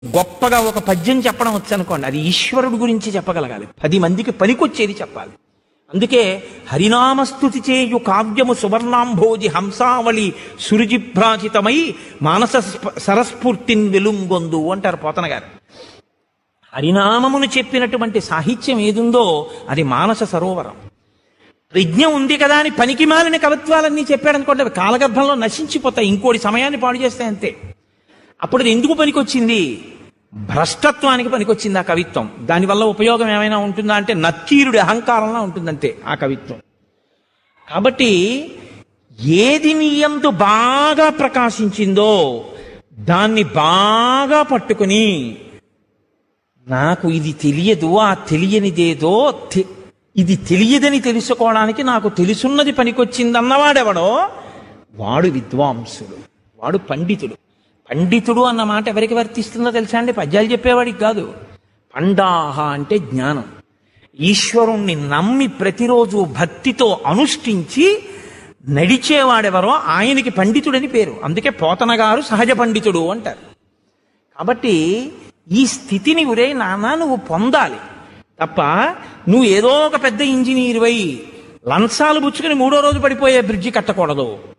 గొప్పగా ఒక పద్యం చెప్పడం వచ్చు అనుకోండి అది ఈశ్వరుడు గురించి చెప్పగలగాలి పది మందికి పనికొచ్చేది చెప్పాలి అందుకే హరినామస్తుతి చేయు కావ్యము సువర్ణాంభోజి హంసావళి సురుజిభ్రాజితమై మానస స్ప- సరస్ఫూర్తిన్ వెలుంగొందు అంటారు పోతన గారు హరినామమును చెప్పినటువంటి సాహిత్యం ఏదుందో అది మానస సరోవరం విజ్ఞ ఉంది కదా అని పనికి మాలిన కవిత్వాలన్నీ చెప్పాడు అనుకోండి అవి కాలగర్భంలో నశించిపోతాయి ఇంకోటి సమయాన్ని పాడు చేస్తాయి అంతే అప్పుడు అది ఎందుకు పనికొచ్చింది భ్రష్టత్వానికి పనికొచ్చింది ఆ కవిత్వం దానివల్ల ఉపయోగం ఏమైనా ఉంటుందా అంటే నత్తీరుడి అహంకారంలా ఉంటుందంతే ఆ కవిత్వం కాబట్టి ఏది నీయందు బాగా ప్రకాశించిందో దాన్ని బాగా పట్టుకుని నాకు ఇది తెలియదు ఆ తెలియనిదేదో తె- ఇది తెలియదని తెలుసుకోవడానికి నాకు తెలుసున్నది పనికొచ్చిందన్నవాడెవడో వాడు విద్వాంసుడు వాడు పండితుడు పండితుడు అన్న మాట ఎవరికి వర్తిస్తుందో తెలుసా అండి పద్యాలు చెప్పేవాడికి కాదు పండాహ అంటే జ్ఞానం ఈశ్వరుణ్ణి నమ్మి ప్రతిరోజు భక్తితో అనుష్ఠించి నడిచేవాడెవరో ఆయనకి పండితుడని పేరు అందుకే పోతన గారు సహజ పండితుడు అంటారు కాబట్టి ఈ స్థితిని ఉరే నాన్న నువ్వు పొందాలి తప్ప నువ్వు ఏదో ఒక పెద్ద ఇంజనీర్ వై లంచాలు పుచ్చుకుని మూడో రోజు పడిపోయే బ్రిడ్జి కట్టకూడదు